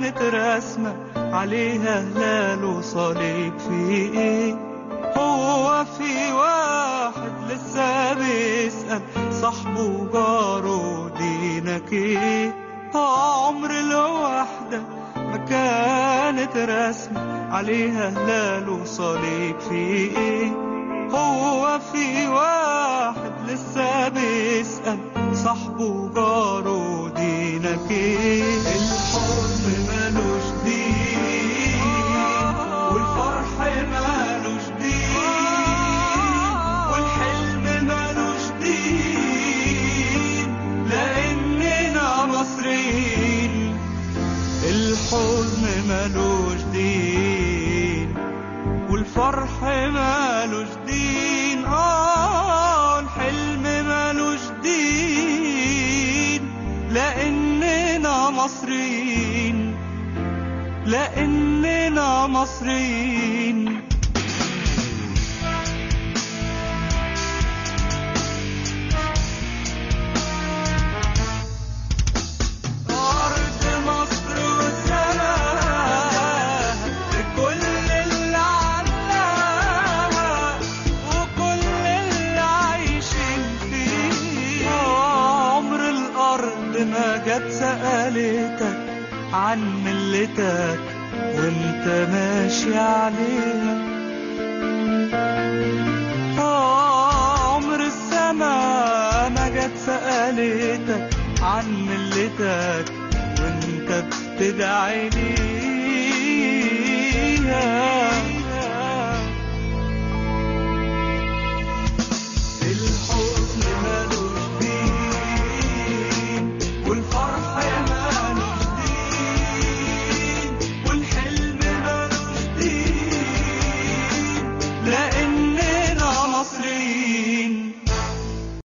كانت رسمة عليها هلال وصليب في ايه هو في واحد لسه بيسأل صاحبه جاره دينك ايه عمر الوحدة ما كانت رسمة عليها هلال وصليب في ايه هو في واحد لسه بيسأل صاحبه جاره دينك ايه الحزن مالوش دين والفرح مالوش دين والحلم مالوش دين لأننا مصريين الحزن مالوش دين والفرح مالوش دين اه الحلم مالوش دين لأننا مصريين لأننا مصريين أرض مصر والسماء كل اللي عندها وكل اللي عايشين فيه عمر الأرض ما جت سألتك عن ملتك وانت ماشي عليها آه، عمر السماء ما جت سألتك عن ملتك وانت بتدعي ليها